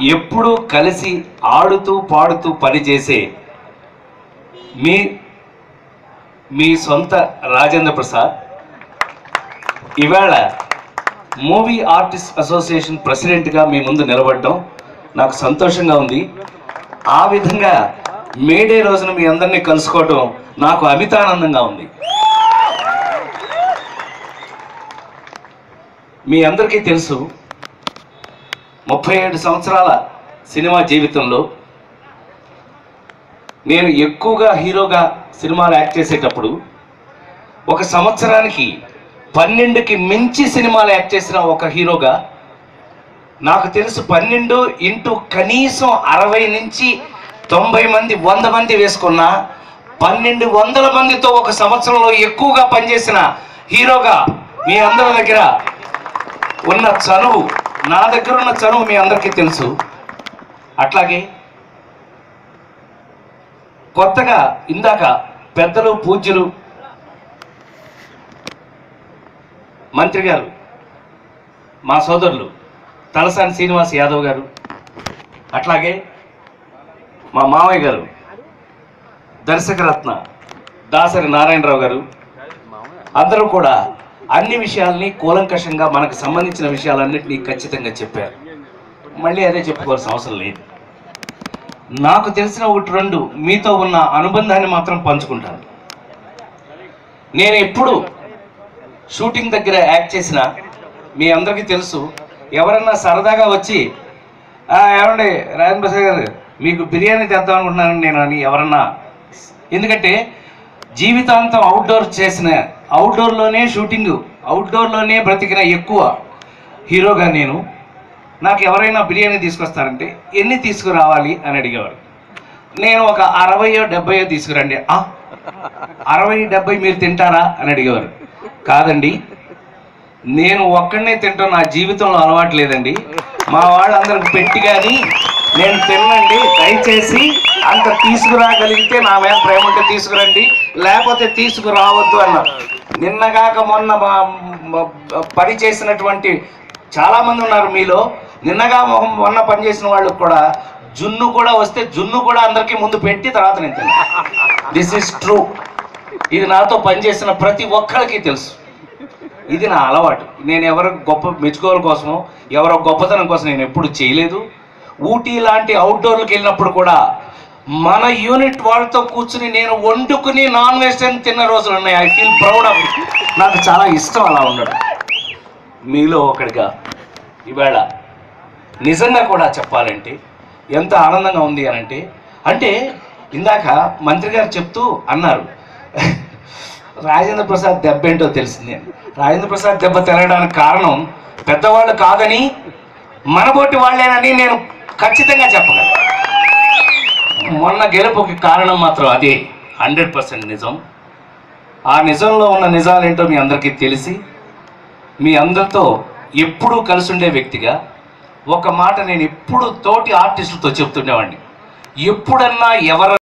ఎప్పుడూ కలిసి ఆడుతూ పాడుతూ పనిచేసే మీ మీ సొంత రాజేంద్ర ప్రసాద్ ఇవాళ మూవీ ఆర్టిస్ట్ అసోసియేషన్ ప్రెసిడెంట్గా మీ ముందు నిలబడడం నాకు సంతోషంగా ఉంది ఆ విధంగా మేడే రోజున మీ అందరినీ కలుసుకోవడం నాకు అమితానందంగా ఉంది మీ అందరికీ తెలుసు ముప్పై ఏడు సంవత్సరాల సినిమా జీవితంలో నేను ఎక్కువగా హీరోగా సినిమాలు యాక్ట్ చేసేటప్పుడు ఒక సంవత్సరానికి పన్నెండుకి మించి సినిమాలు యాక్ట్ చేసిన ఒక హీరోగా నాకు తెలుసు పన్నెండు ఇంటూ కనీసం అరవై నుంచి తొంభై మంది వంద మంది వేసుకున్న పన్నెండు వందల మందితో ఒక సంవత్సరంలో ఎక్కువగా పనిచేసిన హీరోగా మీ అందరి దగ్గర ఉన్న చనువు నా దగ్గర ఉన్న చనువు మీ అందరికీ తెలుసు అట్లాగే కొత్తగా ఇందాక పెద్దలు పూజ్యులు మంత్రి గారు మా సోదరులు తలసాని శ్రీనివాస్ యాదవ్ గారు అట్లాగే మా మావయ్య గారు దర్శకరత్న దాసరి నారాయణరావు గారు అందరూ కూడా అన్ని విషయాల్ని కూలంకషంగా మనకు సంబంధించిన విషయాలన్నింటినీ ఖచ్చితంగా చెప్పారు మళ్ళీ అదే చెప్పుకోవాల్సిన అవసరం లేదు నాకు తెలిసిన ఒకటి రెండు మీతో ఉన్న అనుబంధాన్ని మాత్రం పంచుకుంటాను నేను ఎప్పుడు షూటింగ్ దగ్గర యాక్ట్ చేసిన మీ అందరికీ తెలుసు ఎవరన్నా సరదాగా వచ్చి "ఆ, ఏమండి రాజన్ ప్రసాద్ గారు మీకు బిర్యానీ తెద్దాం అనుకుంటున్నాను నేను అని ఎవరన్నా ఎందుకంటే జీవితాంతం అవుట్డోర్ చేసిన అవుట్డోర్లోనే షూటింగ్ అవుట్డోర్లోనే బ్రతికిన ఎక్కువ హీరోగా నేను నాకు ఎవరైనా బిర్యానీ తీసుకొస్తారంటే ఎన్ని తీసుకురావాలి అని అడిగేవారు నేను ఒక అరవయో డెబ్బయో తీసుకురండి "ఆ, అరవై డెబ్బై మీరు తింటారా అని అడిగేవారు కాదండి నేను ఒక్కడనే తింటాం నా జీవితంలో అలవాటు లేదండి మా వాళ్ళందరికి పెట్టి కానీ నేను తినండి దయచేసి అంత తీసుకురాగలిగితే నా మీద ప్రేమ ఉంటే తీసుకురండి లేకపోతే తీసుకురావద్దు అన్నారు నిన్నగాక మొన్న మా- మా- పని చేసినటువంటి చాలా మంది ఉన్నారు మీలో నిన్నగా మొహం- మొన్న పని చేసిన వాళ్ళకి కూడా జున్ను కూడా వస్తే జున్ను కూడా అందరికీ ముందు పెట్టి తర్వాత నేను తిన్నాను దిస్ ఇస్ ట్రూ ఇది నాతో పనిచేసిన ప్రతి ఒక్కరికి తెలుసు ఇది నా అలవాటు నేను ఎవరు గొప్ప మెచ్చుకోవడం కోసమో ఎవరో గొప్పతనం కోసం నేను ఎప్పుడు చేయలేదు ఊటీ లాంటి అవుట్డోర్లకు వెళ్ళినప్పుడు కూడా మన యూనిట్ వాళ్ళతో కూర్చుని నేను వండుకుని నాన్ వెజిటేరియన్ తిన్న రోజులు ఉన్నాయి ఐ ఫీల్ ప్రౌడ్ ఆఫ్ నాకు చాలా ఇష్టం అలా ఉండడం మీలో ఒకటిగా ఈవేళ నిజంగా కూడా చెప్పాలంటే ఎంత ఆనందంగా ఉంది అని అంటే అంటే ఇందాక మంత్రి గారు చెప్తూ అన్నారు రాజేంద్ర ప్రసాద్ దెబ్బ ఏంటో తెలిసింది అని రాజేంద్ర ప్రసాద్ దెబ్బ తిరగడానికి కారణం పెద్దవాళ్ళు కాదని మనబోటి వాళ్ళేనని నేను ఖచ్చితంగా చెప్పగలను మొన్న గెలుపుకి కారణం మాత్రం అదే హండ్రెడ్ పర్సెంట్ నిజం ఆ నిజంలో ఉన్న నిజాలేంటో మీ అందరికీ తెలిసి మీ అందరితో ఎప్పుడూ కలిసి ఉండే వ్యక్తిగా ఒక మాట నేను ఎప్పుడు తోటి ఆర్టిస్టులతో చెప్తుండేవాడిని ఎప్పుడన్నా ఎవరు